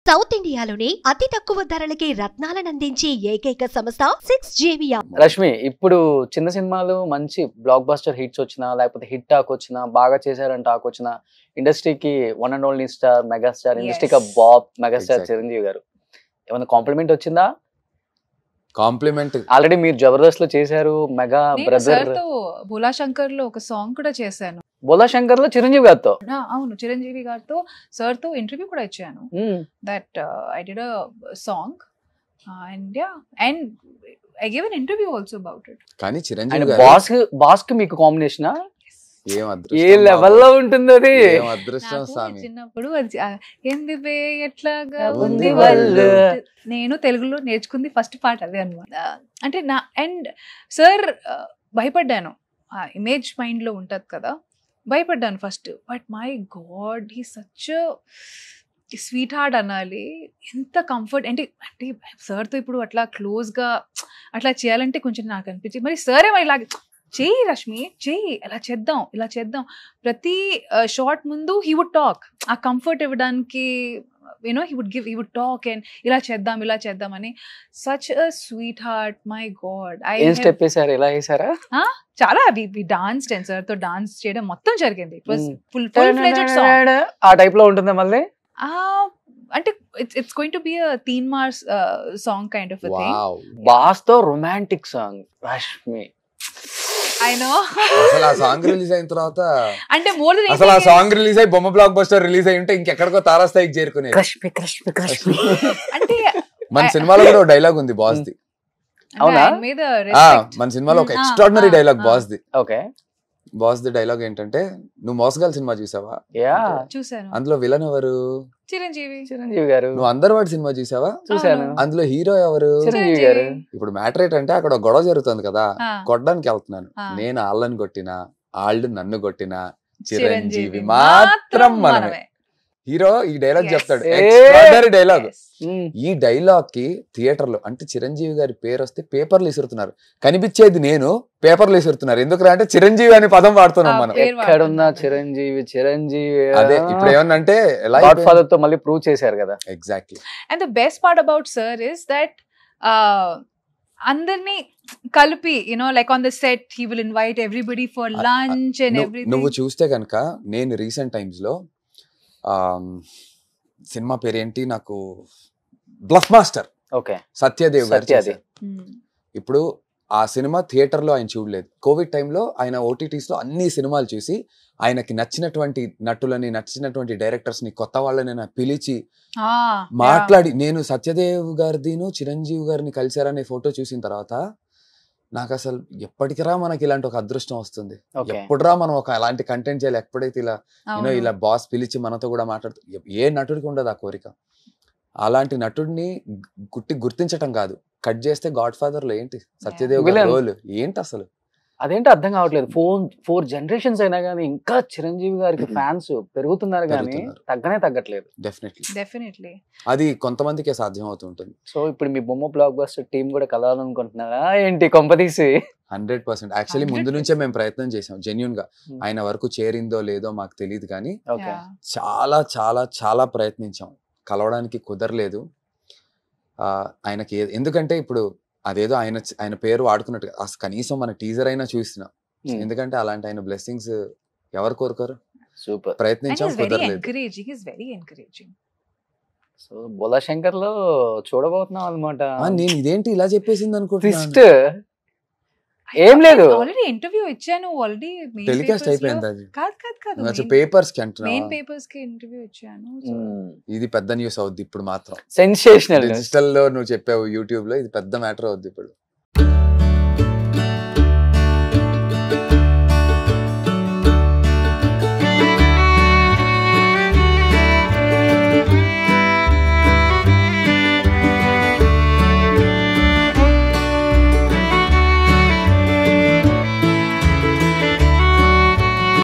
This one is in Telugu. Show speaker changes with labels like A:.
A: సౌత్ ఇండియాలోని అతి తక్కువ ధరలకి రత్నాలనందించే ఏకైక సంస్థ సిక్స్ జేవియా
B: రష్మి ఇప్పుడు చిన్న సినిమాలు మంచి బ్లాక్ బస్టర్ హిట్స్ వచ్చినా లేకపోతే హిట్ టాక్ వచ్చినా బాగా చేశారని టాక్ వచ్చినా ఇండస్ట్రీకి one and only star megastar ఇండస్ట్రీకి
C: Yes.
B: బాబ్ మెగాస్టార్
D: Exactly.
B: చిరంజీవి గారు ఏమైనా కాంప్లిమెంట్ వచ్చిందా
D: కాంప్లిమెంట్
B: ఆల్రెడీ మీరు జబర్దస్త్ లో చేశారు మెగా
C: నేను
B: బ్రదర్
C: సార్ తో భోలా శంకర్ లో ఒక సాంగ్ కూడా చేశాను
B: బోలా శంకర్ లో చిరంజీవి గారితో
C: నా, అవును చిరంజీవి గారితో సార్ తో ఇంటర్వ్యూ కూడా ఇచ్చాను
B: hmm.
C: That I did a song and yeah and I give an interview also about it
D: కానీ
B: ఆయన
D: చిరంజీవి గారు
B: బాస్ బాస్ కి మీకు కాంబినేషన్
D: ఏం
B: ఏ
D: అదృష్టం
B: లెవెల్లో
D: బాబు.
B: ఉంటుంది అది
D: ఏం అదృష్టం
C: నాకు
D: స్వామి
C: చిన్నప్పుడు అది ఆ, ఏంది బే ఎట్లాగా
B: ఉంది
C: ఉంది
B: వాళ్ళు.
C: వాళ్ళు నేను తెలుగులో నేర్చుకుంది ఫస్ట్ పార్ట్ అదే అనమాట అంటే నా అండ్ సార్ భయపడ్డాను ఆ ఇమేజ్ మైండ్ లో ఉంటది కదా భయపడ్డాను first but my god he such sweet heart అనాలి ఎంత కంఫర్ట్ అంటే అంటే సార్తో ఇప్పుడు అట్లా క్లోజ్గా అట్లా చేయాలంటే కొంచెం నాకు అనిపించింది మరి సార్ ఏమో ఇలా చెయ్యి రష్మి చెయ్యి ఇలా చేద్దాం ఇలా చేద్దాం ప్రతి షార్ట్ ముందు హీ వుడ్ టాక్ ఆ కంఫర్ట్ ఇవ్వడానికి you know he would give he would talk and ఇలా చేద్దాం ఇలా చేద్దాం అని such a sweet heart my god I
B: ఏం స్టెప్ వేసారు ఎలా వేసారా
C: చాలా డాన్స్ సార్ తో డాన్స్ చేయడం మొత్తం జరిగింది it was
B: Mm.
C: Full full fledged song
B: ఆ టైప్ లో ఉంటుందా మళ్ళీ
C: అంటే it's it's going to be a Teenmaar song kind of thing
D: wow
B: boss తో romantic song Rashmi
C: I know
D: అసలు ఆ సాంగ్ రిలీజ్ అయిన తర్వాత
C: అంటే మోర్ దెన్
D: అసలు ఆ సాంగ్ రిలీజ్ అయ్యి బొమ్మ బ్లాక్ బస్టర్ రిలీజ్ అయి ఉంటే ఇంకెక్కడికో తారాస్థాయికి చేరుకునేది
B: రష్మి రష్మి రష్మి
C: అంటే
D: మన సినిమాలో కూడా డైలాగ్ ఉంది బాస్ ది
B: అవునా?
C: ఆయన మీద
D: ఆ,
C: respect.
D: మన సినిమాలో ఒక
C: Mm, ah,
D: extraordinary
C: ah,
D: dialogue
C: ah.
D: Boss ది
B: ఓకే
D: బాస్ ది డైలాగ్ ఏంటంటే నువ్వు మోసగాల సినిమా చూసావా
B: యా
C: చూశాను
D: అందులో విలన్ ఎవరు
C: చిరంజీవి
B: చిరంజీవి గారు
D: నువ్వు అందరివాడి సినిమా చూసావా
B: చూశాను
C: అవును.
D: అందులో హీరో ఎవరు
B: చిరంజీవి గారు
D: ఇప్పుడు మ్యాటర్ ఏంటంటే అక్కడ ఒక గొడవ జరుగుతుంది కదా
C: ఆ,
D: కొట్టడానికి వెళ్తున్నాను
C: ఆ.
D: నేను వాళ్ళని కొట్టినా వాళ్ళు నన్ను కొట్టినా
C: చిరంజీవి
D: చిరంజీవి మాత్రం మనమే హీరో ఈ డైలాగ్
C: Yes.
D: చెప్తాడు
B: ఏ.
D: Extraordinary dialogue
C: Yes.
B: మ్మ్.
D: ఈ డైలాగ్ కి థియేటర్ లో అంటే చిరంజీవి గారి పేరు వస్తే పేపర్లు ఇసురుతున్నారు కనిపించేది నేను పేపర్లు ఇసురుతున్నారు ఎందుకు అంటే చిరంజీవి అనే పదం వాడుతున్నాం
C: ఆ
D: మనం
C: పేరు
B: ఎక్కడున్నా
C: వాడుతున్నారు.
B: చిరంజీవి చిరంజీవి
D: అదే ఇప్పుడు ఏమన్నంటే ఎలా
B: గాడ్ ఫాదర్ తో మళ్ళీ ప్రూవ్ చేశారు కదా
D: exactly
C: and the best part about sir is that అందరినీ కలిపి you know like on the set he will invite everybody for
D: అ-
C: లంచ్ అండ్
D: నువ్వు
C: ఎవ్రీథింగ్
D: చూస్తే కనుక నేను రీసెంట్ టైమ్స్ లో ఆమ్, సినిమా పేరు ఏంటి నాకు బ్లఫ్ మాస్టర్
B: ఓకే
D: సత్యదేవ్ గారు
B: సత్య అది.
D: చేశారు. ఇప్పుడు ఆ సినిమా థియేటర్ లో ఆయన చూడలేదు కోవిడ్ టైంలో ఆయన ఓటీటీస్ లో అన్ని సినిమాలు చూసి ఆయనకి నచ్చినటువంటి నటులని నచ్చినటువంటి డైరెక్టర్స్ ని కొత్త వాళ్ళని నా పిలిచి మాట్లాడి నేను సత్యదేవ్ గారిదిను చిరంజీవి గారిని కలిశారనే ఫోటో చూసిన తర్వాత నాకు అసలు ఎప్పటికిరా మనకి ఇలాంటి ఒక అదృష్టం వస్తుంది
B: ఓకే
D: ఎప్పుడురా మనం ఒక అలాంటి కంటెంట్ చేయాలి ఎప్పుడైతే ఇలా యూనో ఇలా బాస్ పిలిచి మనతో కూడా మాట్లాడుతూ ఎ- ఏ నటుడికి ఉండదు ఆ కోరిక అలాంటి నటుడిని గు- గుట్టి గుర్తించటం కాదు కట్ చేస్తే గాడ్ ఫాదర్ లో ఏంటి సత్యదేవ్ గారి
B: Villain.
D: రోల్ ఏంటి అసలు
B: అదేంటో అర్థం కావట్లేదు ఫోర్ ఫోర్ జనరేషన్స్ అయినా కానీ ఇంకా చిరంజీవి గారికి ఫ్యాన్స్ పెరుగుతున్నారు కానీ
D: పెరుగుతున్నారు.
B: తగ్గనే తగ్గట్లేదు
D: డెఫినెట్లీ
C: డెఫినెట్లీ
D: అది కొంతమందికే సాధ్యం అవుతుంటుంది
B: సో ఇప్పుడు మీ బొమ్మ బ్లాక్ బస్టర్ టీం కూడా కలవాలనుకుంటున్నారా ఏంటి కొంపదీసి
D: హండ్రెడ్ పర్సెంట్ యాక్చువల్లీ ముందు
C: 100%.
D: నుంచే మేము ప్రయత్నం చేసాం జెన్యున్ గా
B: Hmm.
D: ఆయన వరకు చేరిందో లేదో మాకు తెలియదు కానీ
B: ఓకే
D: చాలా చాలా చాలా ప్రయత్నించాం కలవడానికి కుదరలేదు ఆ, ఆయనకి ఏ- ఎందుకంటే ఇప్పుడు అదేదో ఆయన ఆయన పేరు వాడుకున్నట్టు కాదు. అసలు కనీసం మన టీజర్ అయినా చూసినాం ఎందుకంటే అలాంటి ఆయన బ్లెస్సింగ్స్ ఎవరు కోరుకోరు
B: సూపర్
C: అండ్
D: ప్రయత్నించాం
C: ఈస్ వెరీ
D: కుదరలేదు
C: encouraging is very encouraging
B: so Bhola Shankar లో చూడబోతున్నాం అనమాట
D: ఆ, నేను ఇదేంటి ఇలా చెప్పేసింది
B: ట్విస్ట్
D: అనుకుంటున్నాను
B: ఏం లేదు
C: ఆల్రెడీ ఇంటర్వ్యూ ఇచ్చాను ఆల్రెడీ
D: టెలికాస్ట్ అయిపోయింది అది
C: కాదు కాదు కాదు
D: పేపర్స్ కి
C: మెయిన్
D: అంటున్నా
C: పేపర్స్ కి ఇంటర్వ్యూ ఇచ్చాను So,
D: ఇది పెద్ద న్యూస్ అవుద్ది ఇప్పుడు మాత్రం
B: సెన్సేషనల్
D: డిజిటల్ లో నువ్వు చెప్పావు యూట్యూబ్ లో ఇది పెద్ద మ్యాటర్ అవుద్ది ఇప్పుడు